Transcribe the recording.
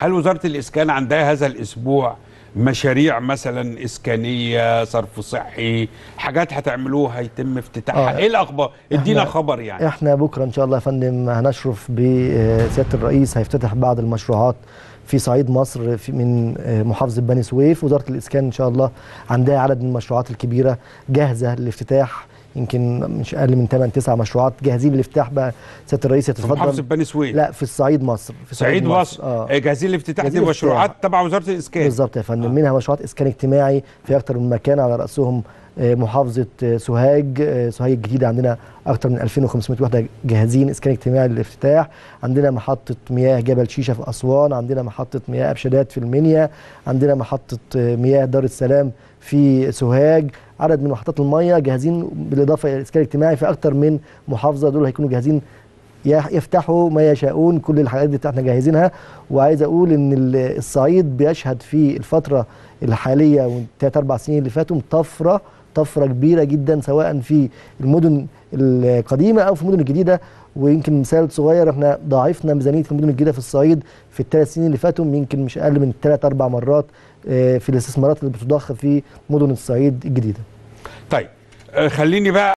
هل وزاره الاسكان عندها هذا الاسبوع مشاريع مثلا اسكانيه صرف صحي حاجات هتعملوها هيتم افتتاحها آه. ايه الاخبار ادينا إحنا- خبر يعني احنا بكره ان شاء الله يا فندم هنشرف بسياده الرئيس هيفتتح بعض المشروعات في صعيد مصر في من آه، محافظه بني سويف وزاره الاسكان ان شاء الله عندها عدد من المشروعات الكبيره جاهزه للافتتاح يمكن مش اقل من 8 9 مشروعات جاهزين للافتتاح بقى سياده الرئيس في محافظه يتفضل بني سويف لا في الصعيد مصر في صعيد مصر اه آه. جاهزين لافتتاح دي جاهزين مشروعات للافتتاح. تبع وزاره الاسكان بالظبط يا فندم آه. منها مشروعات اسكان اجتماعي في اكتر من مكان على راسهم آه، محافظه آه، سوهاج آه، سوهاج الجديده عندنا اكتر من 2500 وحده جاهزين اسكان اجتماعي للافتتاح عندنا محطه مياه جبل شيشه في اسوان عندنا محطه مياه ابشدات في المنيا عندنا محطه آه، مياه دار السلام في سوهاج عدد من محطات المياه جاهزين بالاضافه الى الاسكان الاجتماعي في اكتر من محافظه دول هيكونوا جاهزين يح- يفتحوا ما يشاءون كل الحاجات دي احنا جاهزينها وعايز اقول ان ال- الصعيد بيشهد في الفتره الحاليه والثلاث اربع سنين اللي فاتوا طفره طفره كبيره جدا سواء في المدن القديمه او في المدن الجديده ويمكن مثال صغير احنا ضاعفنا ميزانيه المدن الجديده في الصعيد في الثلاث سنين اللي فاتوا يمكن مش اقل من ثلاث اربع مرات آه، في الاستثمارات اللي بتضخ في مدن الصعيد الجديده طيب آه، خليني بقى